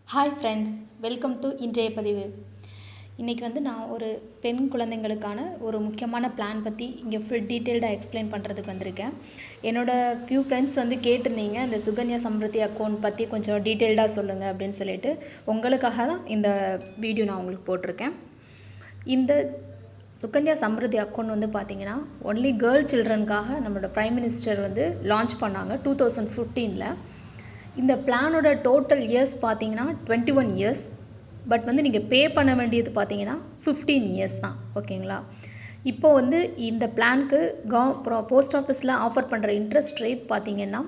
hi friends welcome to இன்றைய பதிவு இன்றைக்கி வந்து நான் ஒரு பெண் குழந்தைங்களுக்கான ஒரு முக்கியமான பிளான் பற்றி இங்கே ஃபுல் டீட்டெயில்டாக எக்ஸ்பிளைன் பண்ணுறதுக்கு வந்திருக்கேன் என்னோடய ஃபியூ ஃப்ரெண்ட்ஸ் வந்து கேட்டிருந்தீங்க இந்த சுகன்யா சம்ருத்தி அக்கௌண்ட் பற்றி கொஞ்சம் டீட்டெயில்டாக சொல்லுங்கள் அப்படின்னு சொல்லிட்டு உங்களுக்காக தான் இந்த வீடியோ நான் உங்களுக்கு போட்டிருக்கேன் இந்த சுகன்யா சம்ருதி அக்கௌண்ட் வந்து பார்த்தீங்கன்னா ஒன்லி கேர்ள் சில்ட்ரனுக்காக நம்மளோட ப்ரைம் மினிஸ்டர் வந்து லான்ச் பண்ணாங்க டூ தௌசண்ட் ஃபிஃப்டீனில் இந்த பிளானோட டோட்டல் இயர்ஸ் பார்த்தீங்கன்னா டுவெண்ட்டி ஒன் இயர்ஸ் பட் வந்து நீங்கள் பே பண்ண வேண்டியது பார்த்தீங்கன்னா ஃபிஃப்டீன் இயர்ஸ் தான் ஓகேங்களா இப்போ வந்து இந்த பிளான்க்கு கவ போஸ்ட் ஆஃபீஸில் ஆஃபர் பண்ணுற இன்ட்ரெஸ்ட் ரேட் பார்த்தீங்கன்னா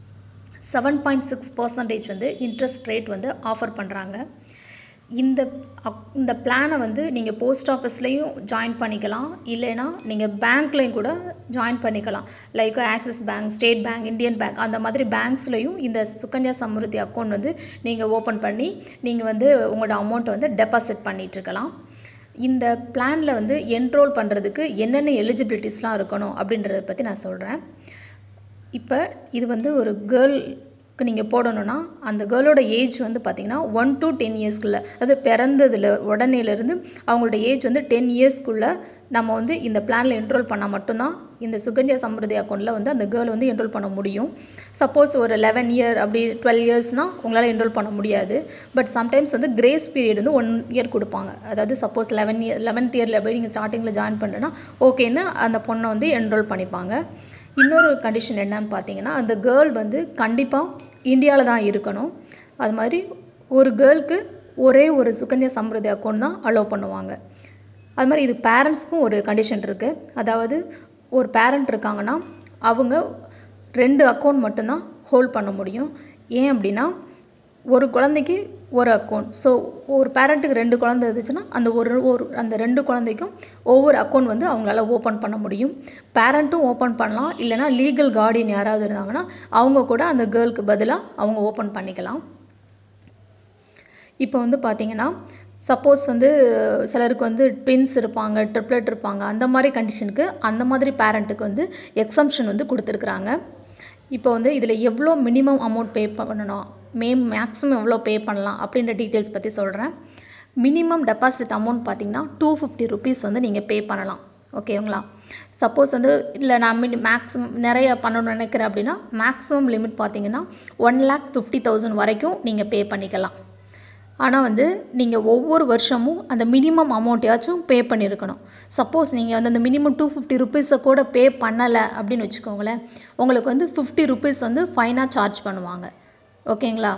செவன் பாயிண்ட் சிக்ஸ் பர்சன்டேஜ் வந்து இன்ட்ரெஸ்ட் ரேட் வந்து ஆஃபர் பண்ணுறாங்க இந்த அக் இந்த பிளானை வந்து நீங்கள் போஸ்ட் ஆஃபீஸ்லேயும் ஜாயின் பண்ணிக்கலாம் இல்லைன்னா நீங்கள் பேங்க்லேயும் கூட ஜாயின் பண்ணிக்கலாம் like Axis bank State bank Indian bank அந்த மாதிரி பேங்க்ஸ்லேயும் இந்த சுகன்யா சம்ருத்தி அக்கௌண்ட் வந்து நீங்கள் ஓப்பன் பண்ணி நீங்கள் வந்து உங்களோட அமௌண்ட்டை வந்து டெபாசிட் பண்ணிகிட்ருக்கலாம் இந்த பிளானில் வந்து என்ரோல் பண்ணுறதுக்கு என்னென்ன எலிஜிபிலிட்டிஸ்லாம் இருக்கணும் அப்படின்றத பற்றி நான் சொல்கிறேன் இப்போ இது வந்து ஒரு கேர்ள்க்கு நீங்கள் போடணுன்னா அந்த கேர்ளோட ஏஜ் வந்து பார்த்திங்கன்னா ஒன் டு டென் இயர்ஸ்க்குள்ளே அது பிறந்ததில் உடனேலேருந்து அவங்களோட ஏஜ் வந்து டென் இயர்ஸ்க்குள்ளே நம்ம வந்து இந்த பிளானில் என்ரோல் பண்ணால் மட்டும்தான் இந்த சுகன்யா சம்ருதி அக்கௌண்ட்டில் வந்து அந்த கேர்ள் வந்து என்ரோல் பண்ண முடியும் சப்போஸ் ஒரு லெவன் இயர் அப்படி டுவெல் இயர்ஸ்னால் உங்களால் என்ரோல் பண்ண முடியாது பட் சம்டைம்ஸ் வந்து கிரேஸ் பீரியட் வந்து ஒன் இயர் கொடுப்பாங்க அதாவது சப்போஸ் லெவன் இயர் லெவன்த் இயரில் போய் நீங்கள் ஸ்டார்டிங்கில் ஜாயின் பண்ணுறேன்னா ஓகேன்னு அந்த பொண்ணை வந்து என்ரோல் பண்ணிப்பாங்க இன்னொரு கண்டிஷன் என்னன்னு பார்த்தீங்கன்னா அந்த கேர்ள் வந்து கண்டிப்பாக இந்தியாவில் தான் இருக்கணும் அது மாதிரி ஒரு கேர்ளுக்கு ஒரே ஒரு சுகன்யா சம்ருதி அக்கௌண்ட் தான் அலோவ் பண்ணுவாங்க அது மாதிரி இது பேரண்ட்ஸ்க்கும் ஒரு கண்டிஷன் இருக்குது அதாவது ஒரு பேரண்ட் இருக்காங்கன்னா அவங்க ரெண்டு அக்கௌண்ட் மட்டும்தான் ஹோல்ட் பண்ண முடியும் ஏன் அப்படின்னா ஒரு குழந்தைக்கு ஒரு அக்கௌண்ட் ஸோ ஒரு பேரண்ட்டுக்கு ரெண்டு குழந்தை இருந்துச்சுன்னா அந்த ஒரு ஒரு அந்த ரெண்டு குழந்தைக்கும் ஒவ்வொரு அக்கௌண்ட் வந்து அவங்களால ஓப்பன் பண்ண முடியும் பேரண்ட்டும் ஓப்பன் பண்ணலாம் இல்லைனா லீகல் கார்டியன் யாராவது இருந்தாங்கன்னா அவங்க கூட அந்த கேர்ளுக்கு பதிலாக அவங்க ஓப்பன் பண்ணிக்கலாம் இப்போ வந்து பார்த்திங்கன்னா சப்போஸ் வந்து சிலருக்கு வந்து ட்வின்ஸ் இருப்பாங்க ட்ரிப்ளெட் இருப்பாங்க அந்த மாதிரி கண்டிஷனுக்கு அந்த மாதிரி பேரண்ட்டுக்கு வந்து எக்ஸம்ஷன் வந்து கொடுத்துருக்குறாங்க இப்போ வந்து இதில் எவ்வளோ மினிமம் அமௌண்ட் பே பண்ணணும் மே மேக்ஸிமம் எவ்வளோ பே பண்ணலாம் அப்படின்ற டீட்டெயில்ஸ் பற்றி சொல்கிறேன் மினிமம் டெபாசிட் அமௌண்ட் பார்த்திங்கன்னா டூ ஃபிஃப்டி ருபீஸ் வந்து நீங்கள் பே பண்ணலாம் ஓகேங்களா சப்போஸ் வந்து இல்லை நான் மினி மேக்ஸிமம் நிறைய பண்ணணும்னு நினைக்கிறேன் அப்படின்னா மேக்ஸிமம் லிமிட் பார்த்தீங்கன்னா ஒன் லேக் ஃபிஃப்டி தௌசண்ட் வரைக்கும் நீங்கள் பே பண்ணிக்கலாம் ஆனால் வந்து நீங்கள் ஒவ்வொரு வருஷமும் அந்த மினிமம் அமௌண்ட்டையாச்சும் பே பண்ணியிருக்கணும் சப்போஸ் நீங்கள் வந்து அந்த மினிமம் டூ ஃபிஃப்டி ருபீஸை கூட பே பண்ணலை அப்படின்னு வச்சுக்கோங்களேன் உங்களுக்கு வந்து ஃபிஃப்டி ருபீஸ் வந்து ஃபைனாக சார்ஜ் பண்ணுவாங்க ஓகேங்களா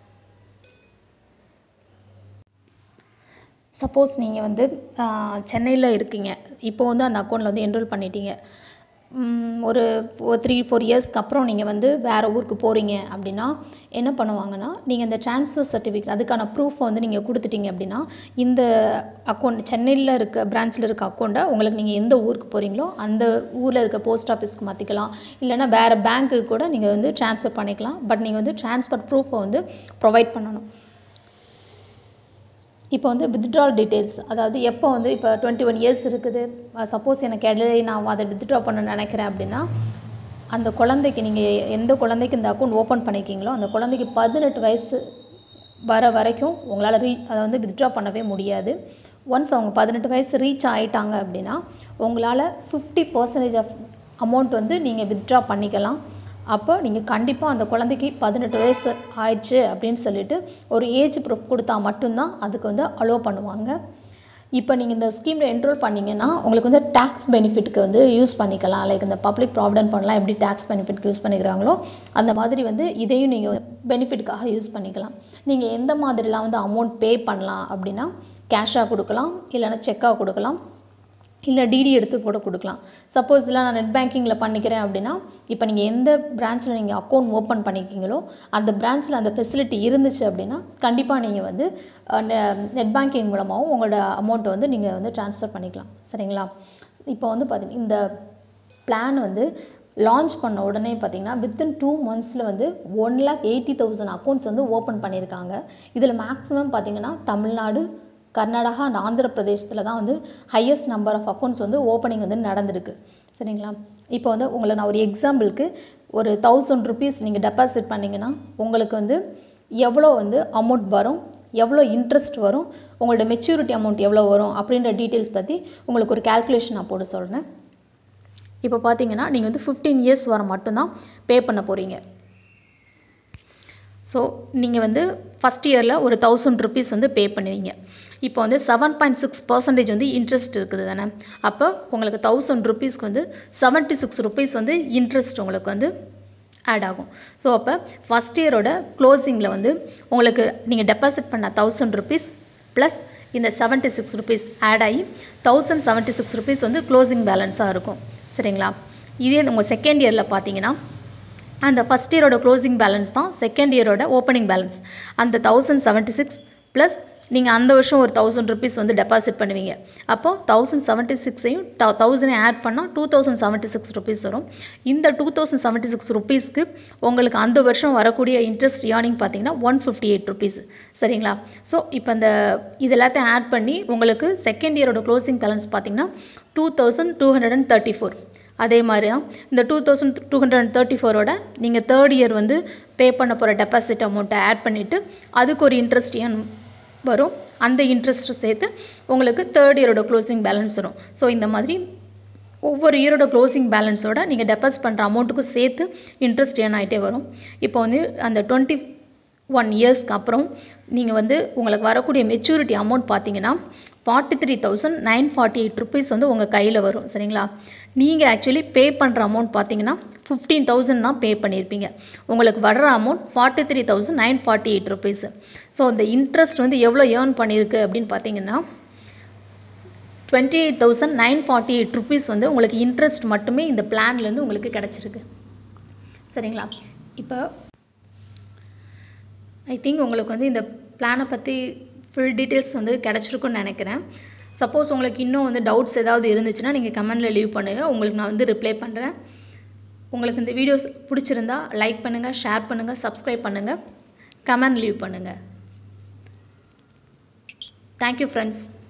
சப்போஸ் நீங்கள் வந்து சென்னையில் இருக்கீங்க இப்போ வந்து அந்த அக்கௌண்ட்டில் வந்து என்ரோல் பண்ணிட்டீங்க ஒரு த்ரீ ஃபோர் இயர்ஸ்க்கு அப்புறம் நீங்கள் வந்து வேறு ஊருக்கு போகிறீங்க அப்படின்னா என்ன பண்ணுவாங்கன்னா நீங்கள் இந்த ட்ரான்ஸ்ஃபர் சர்டிஃபிகேட் அதுக்கான ப்ரூஃபை வந்து நீங்கள் கொடுத்துட்டீங்க அப்படின்னா இந்த அக்கௌண்ட் சென்னையில் இருக்க பிரான்ச்சில் இருக்க அக்கௌண்ட்டை உங்களுக்கு நீங்கள் எந்த ஊருக்கு போகிறீங்களோ அந்த ஊரில் இருக்க போஸ்ட் ஆஃபீஸ்க்கு மாற்றிக்கலாம் இல்லைனா வேறு பேங்க்குக்கு கூட நீங்கள் வந்து ட்ரான்ஸ்ஃபர் பண்ணிக்கலாம் பட் நீங்கள் வந்து ட்ரான்ஸ்ஃபர் ப்ரூஃபை வந்து ப்ரொவைட் பண்ணணும் இப்போ வந்து வித்ட்ரால் டீட்டெயில்ஸ் அதாவது எப்போ வந்து இப்போ டுவெண்ட்டி ஒன் இயர்ஸ் இருக்குது சப்போஸ் எனக்கு இடையில நான் அதை வித்ட்ரா பண்ண நினைக்கிறேன் அப்படின்னா அந்த குழந்தைக்கு நீங்கள் எந்த குழந்தைக்கு இந்த அக்கௌண்ட் ஓப்பன் பண்ணிக்கிங்களோ அந்த குழந்தைக்கு பதினெட்டு வயசு வர வரைக்கும் உங்களால் ரீ அதை வந்து வித்ட்ரா பண்ணவே முடியாது ஒன்ஸ் அவங்க பதினெட்டு வயசு ரீச் ஆகிட்டாங்க அப்படின்னா உங்களால் ஃபிஃப்டி பர்சன்டேஜ் ஆஃப் அமௌண்ட் வந்து நீங்கள் வித்ட்ரா பண்ணிக்கலாம் அப்போ நீங்கள் கண்டிப்பாக அந்த குழந்தைக்கு பதினெட்டு வயசு ஆயிடுச்சு அப்படின்னு சொல்லிட்டு ஒரு ஏஜ் ப்ரூஃப் கொடுத்தா மட்டும்தான் அதுக்கு வந்து அலோவ் பண்ணுவாங்க இப்போ நீங்கள் இந்த ஸ்கீமில் என்ரோல் பண்ணிங்கன்னா உங்களுக்கு வந்து டேக்ஸ் பெனிஃபிட்டுக்கு வந்து யூஸ் பண்ணிக்கலாம் லைக் இந்த பப்ளிக் ப்ராவிடென்ட் பண்ணலாம் எப்படி டேக்ஸ் பெனிஃபிட்க்கு யூஸ் பண்ணிக்கிறாங்களோ அந்த மாதிரி வந்து இதையும் நீங்கள் பெனிஃபிட்டுக்காக யூஸ் பண்ணிக்கலாம் நீங்கள் எந்த மாதிரிலாம் வந்து அமௌண்ட் பே பண்ணலாம் அப்படின்னா கேஷாக கொடுக்கலாம் இல்லைன்னா செக்காக கொடுக்கலாம் இல்லை டிடி எடுத்து போட கொடுக்கலாம் சப்போஸ் இல்லை நான் நெட் பேங்கிங்கில் பண்ணிக்கிறேன் அப்படின்னா இப்போ நீங்கள் எந்த பிரான்ச்சில் நீங்கள் அக்கௌண்ட் ஓப்பன் பண்ணிக்கிங்களோ அந்த பிரான்ச்சில் அந்த ஃபெசிலிட்டி இருந்துச்சு அப்படின்னா கண்டிப்பாக நீங்கள் வந்து நெட் பேங்கிங் மூலமாகவும் உங்களோட அமௌண்ட்டை வந்து நீங்கள் வந்து ட்ரான்ஸ்ஃபர் பண்ணிக்கலாம் சரிங்களா இப்போ வந்து பார்த்தீங்கன்னா இந்த பிளான் வந்து லான்ச் பண்ண உடனே பார்த்தீங்கன்னா வித்தின் டூ மந்த்ஸில் வந்து one lakh eighty thousand accounts வந்து ஓப்பன் பண்ணியிருக்காங்க இதில் மேக்ஸிமம் பார்த்தீங்கன்னா தமிழ்நாடு கர்நாடகா அண்ட் ஆந்திர பிரதேசத்தில் தான் வந்து ஹையஸ்ட் நம்பர் ஆஃப் அக்கௌண்ட்ஸ் வந்து ஓப்பனிங் வந்து நடந்திருக்கு சரிங்களா இப்போ வந்து உங்களை நான் ஒரு எக்ஸாம்பிளுக்கு ஒரு தௌசண்ட் ருபீஸ் நீங்கள் டெபாசிட் பண்ணிங்கன்னா உங்களுக்கு வந்து எவ்வளோ வந்து அமௌண்ட் வரும் எவ்வளோ இன்ட்ரெஸ்ட் வரும் உங்களோட மெச்சூரிட்டி அமௌண்ட் எவ்வளோ வரும் அப்படின்ற டீட்டெயில்ஸ் பற்றி உங்களுக்கு ஒரு கால்குலேஷன் நான் போட்டு சொல்கிறேன் இப்போ பார்த்தீங்கன்னா நீங்கள் வந்து ஃபிஃப்டீன் இயர்ஸ் வர மட்டும்தான் பே பண்ண போகிறீங்க ஸோ நீங்கள் வந்து ஃபஸ்ட் இயரில் ஒரு தௌசண்ட் ருபீஸ் வந்து பே பண்ணுவீங்க இப்போ வந்து செவன் பாயிண்ட் சிக்ஸ் பர்சன்டேஜ் வந்து இன்ட்ரெஸ்ட் இருக்குது தானே அப்போ உங்களுக்கு தௌசண்ட் ருபீஸ்க்கு வந்து செவன்ட்டி சிக்ஸ் ருபீஸ் வந்து இன்ட்ரெஸ்ட் உங்களுக்கு வந்து ஆட் ஆகும் ஸோ அப்போ ஃபஸ்ட் இயரோட க்ளோசிங்கில் வந்து உங்களுக்கு நீங்கள் டெபாசிட் பண்ண தௌசண்ட் ருபீஸ் ப்ளஸ் இந்த செவன்ட்டி சிக்ஸ் ருபீஸ் ஆட் ஆகி தௌசண்ட் செவன்ட்டி சிக்ஸ் ருபீஸ் வந்து க்ளோசிங் பேலன்ஸாக இருக்கும் சரிங்களா இதே உங்கள் செகண்ட் இயரில் பார்த்தீங்கன்னா அந்த ஃபஸ்ட் இயரோட க்ளோசிங் பேலன்ஸ் தான் செகண்ட் இயரோட ஓப்பனிங் பேலன்ஸ் அந்த தௌசண்ட் செவன்ட்டி சிக்ஸ் ப்ளஸ் நீங்கள் அந்த வருஷம் ஒரு தௌசண்ட் ருபீஸ் வந்து டெபாசிட் பண்ணுவீங்க அப்போது தௌசண்ட் செவன்ட்டி சிக்ஸையும் தௌசண்ட் ஆட் பண்ணால் two thousand seventy six rupees வரும் இந்த டூ தௌசண்ட் செவன்ட்டி சிக்ஸ் ருபீஸ்க்கு உங்களுக்கு அந்த வருஷம் வரக்கூடிய இன்ட்ரெஸ்ட் ஏர்னிங் பார்த்தீங்கன்னா ஒன் ஃபிஃப்டி எயிட் ருபீஸ் சரிங்களா ஸோ இப்போ இந்த இது எல்லாத்தையும் ஆட் பண்ணி உங்களுக்கு செகண்ட் இயரோட க்ளோசிங் பேலன்ஸ் பார்த்தீங்கன்னா two thousand two hundred and thirty four அதே மாதிரி தான் இந்த two thousand two hundred and thirty ஃபோரோட நீங்கள் தேர்ட் இயர் வந்து பே பண்ண போகிற டெபாசிட் அமௌண்ட்டை ஆட் பண்ணிவிட்டு அதுக்கு ஒரு இன்ட்ரெஸ்ட் ஏன் வரும் அந்த இன்ட்ரெஸ்ட் சேர்த்து உங்களுக்கு தேர்ட் இயரோட க்ளோசிங் பேலன்ஸ் வரும் ஸோ இந்த மாதிரி ஒவ்வொரு இயரோட க்ளோசிங் பேலன்ஸோட நீங்கள் டெபாசிட் பண்ணுற அமௌண்ட்டுக்கும் சேர்த்து இன்ட்ரெஸ்ட் ஏன் ஆகிட்டே வரும் இப்போ வந்து அந்த டுவெண்ட்டி ஒன் இயர்ஸ்க்கு அப்புறம் நீங்கள் வந்து உங்களுக்கு வரக்கூடிய மெச்சூரிட்டி அமௌண்ட் பார்த்தீங்கன்னா forty three thousand nine forty eight rupees வந்து உங்கள் கையில் வரும் சரிங்களா நீங்கள் ஆக்சுவலி பே பண்ணுற அமௌண்ட் பார்த்தீங்கன்னா ஃபிஃப்டீன் தௌசண்ட் தான் பே பண்ணியிருப்பீங்க உங்களுக்கு வர்ற amount forty three thousand nine forty eight rupees so இந்த இன்ட்ரெஸ்ட் வந்து எவ்வளோ ஏர்ன் பண்ணியிருக்கு அப்படின்னு பார்த்தீங்கன்னா twenty eight thousand nine forty eight rupees வந்து உங்களுக்கு இன்ட்ரெஸ்ட் மட்டுமே இந்த பிளான்லேருந்து உங்களுக்கு கிடச்சிருக்கு சரிங்களா இப்போ ஐ திங்க் உங்களுக்கு வந்து இந்த பிளானை பற்றி ஃபுல் டீட்டெயில்ஸ் வந்து கிடச்சிருக்குன்னு நினைக்கிறேன் சப்போஸ் உங்களுக்கு இன்னும் வந்து டவுட்ஸ் ஏதாவது இருந்துச்சுன்னா நீங்கள் கமெண்டில் லீவ் பண்ணுங்கள் உங்களுக்கு நான் வந்து ரிப்ளை பண்ணுறேன் உங்களுக்கு இந்த வீடியோஸ் பிடிச்சிருந்தா லைக் பண்ணுங்கள் ஷேர் பண்ணுங்கள் சப்ஸ்கிரைப் பண்ணுங்கள் கமெண்ட் லீவ் பண்ணுங்கள் தேங்க்யூ ஃப்ரெண்ட்ஸ்